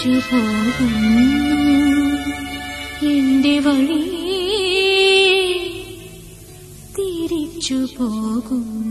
തിരിച്ചു പോകുന്നു എന്റെ വഴി തിരിച്ചു പോകുന്നു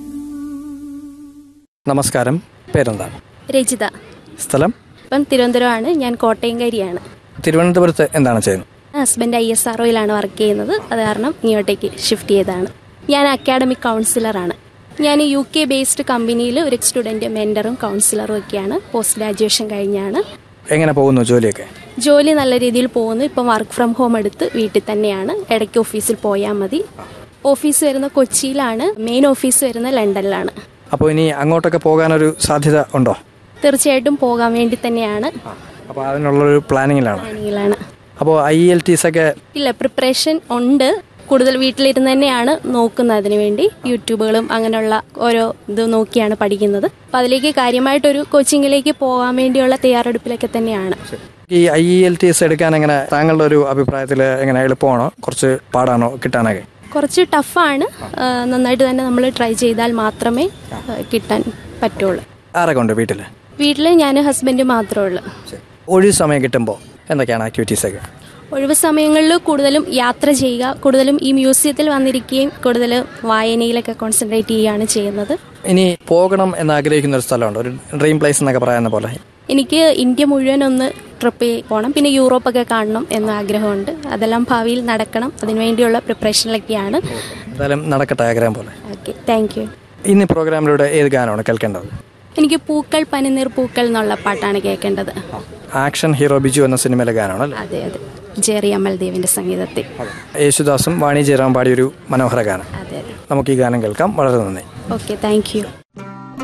നമസ്കാരം പേരെന്താണ് രചിത സ്ഥലം ഇപ്പം തിരുവനന്തപുരമാണ് ഞാൻ കോട്ടയംകാരിയാണ് തിരുവനന്തപുരത്ത് എന്താണ് ചെയ്യുന്നത് ഹസ്ബൻഡ് ഐ എസ് ആർ ഒയിലാണ് വർക്ക് ചെയ്യുന്നത് അത് കാരണം ഇങ്ങോട്ടേക്ക് ഷിഫ്റ്റ് ചെയ്തതാണ് ഞാൻ അക്കാഡമിക് കൗൺസിലറാണ് ഞാൻ യു കെ ബേസ്ഡ് കമ്പനിയിൽ ഒരു സ്റ്റുഡൻറ്റ് മെൻറ്ററും കൗൺസിലറും ഒക്കെയാണ് പോസ്റ്റ് ഗ്രാജുവേഷൻ കഴിഞ്ഞാണ് എങ്ങനെ പോകുന്നു ജോലിയൊക്കെ ജോലി നല്ല രീതിയിൽ പോകുന്നു ഇപ്പം വർക്ക് ഫ്രം ഹോം എടുത്ത് വീട്ടിൽ തന്നെയാണ് ഇടയ്ക്ക് ഓഫീസിൽ പോയാൽ മതി ഓഫീസ് വരുന്ന കൊച്ചിയിലാണ് മെയിൻ ഓഫീസ് വരുന്ന ലണ്ടനിലാണ് അപ്പോൾ ഇനി അങ്ങോട്ടൊക്കെ പോകാനൊരു സാധ്യത ഉണ്ടോ തീർച്ചയായിട്ടും പോകാൻ വേണ്ടി തന്നെയാണ് അപ്പോൾ അതിനുള്ളൊരു പ്ലാനിങ്ങിലാണ് പ്ലാനിങ്ങിലാണ് അപ്പോൾ ഐ എൽ ടീസ് ഒക്കെ ഇല്ല പ്രിപ്പറേഷൻ ഉണ്ട് കൂടുതൽ വീട്ടിലിരുന്ന് തന്നെയാണ് നോക്കുന്നത് അതിനു വേണ്ടി യൂട്യൂബുകളും അങ്ങനെയുള്ള ഓരോ ഇത് നോക്കിയാണ് പഠിക്കുന്നത് അപ്പോൾ അതിലേക്ക് കാര്യമായിട്ടൊരു കോച്ചിങ്ങിലേക്ക് പോകാൻ വേണ്ടിയുള്ള തയ്യാറെടുപ്പിലൊക്കെ തന്നെയാണ് ഈ ഐ എൽ ടീസ് എടുക്കാൻ എങ്ങനെ താങ്കളുടെ ഒരു അഭിപ്രായത്തിൽ എങ്ങനെ എളുപ്പമാണോ കുറച്ച് പാടാണോ കിട്ടാനൊക്കെ കുറച്ച് ടഫാണ് ആ, നന്നായിട്ട് തന്നെ നമ്മൾ ട്രൈ ചെയ്താൽ മാത്രമേ ആ, കിട്ടാൻ പറ്റുള്ളൂ ആരൊക്കെ ഉണ്ട് വീട്ടിൽ വീട്ടിൽ ഞാൻ ഹസ്ബൻഡ് മാത്രമേ ഉള്ളൂ ഒഴിവ് സമയം കിട്ടുമ്പോൾ എന്തൊക്കെയാണ് ആക്ടിവിറ്റീസൊക്കെ ഒഴിവ് സമയങ്ങളിൽ കൂടുതലും യാത്ര ചെയ്യുക കൂടുതലും ഈ മ്യൂസിയത്തിൽ വന്നിരിക്കുകയും കൂടുതൽ വായനയിലൊക്കെ കോൺസെൻട്രേറ്റ് ചെയ്യുകയാണ് ചെയ്യുന്നത് ഇനി പോകണം എന്ന് ആഗ്രഹിക്കുന്ന ഒരു സ്ഥലമുണ്ട് ഒരു ഡ്രീം പ്ലേസ് എന്നൊക്കെ പറയുന്ന പോലെ എനിക്ക് ഇന്ത്യ മുഴുവൻ ഒന്ന് ട്രിപ്പ് പോകണം പിന്നെ യൂറോപ്പൊക്കെ കാണണം എന്ന ആഗ്രഹമുണ്ട് അതെല്ലാം ഭാവിയിൽ നടക്കണം അതിനുവേണ്ടിയുള്ള പ്രിപ്പറേഷനിലൊക്കെയാണ് എന്തായാലും നടക്കട്ടെ ആഗ്രഹം പോലെ ഓക്കെ താങ്ക് യു ഇന്ന് ഈ പ്രോഗ്രാമിലൂടെ ഏത് ഗാനമാണ് കേൾക്കേണ്ടത് എനിക്ക് പൂക്കൾ പനിനീർ പൂക്കൾ എന്നുള്ള പാട്ടാണ് കേൾക്കേണ്ടത് ആക്ഷൻ ഹീറോ ബിജു എന്ന സിനിമയിലെ ഗാനമാണ് അല്ലേ അതെ അതെ ജെറി അമൽദേവിന്റെ സംഗീതത്തിൽ യേശുദാസും വാണി ജയറാം പാടിയൊരു മനോഹര ഗാനം അതെ അതെ നമുക്ക് ഈ ഗാനം കേൾക്കാം വളരെ നന്ദി ഓക്കെ താങ്ക് യു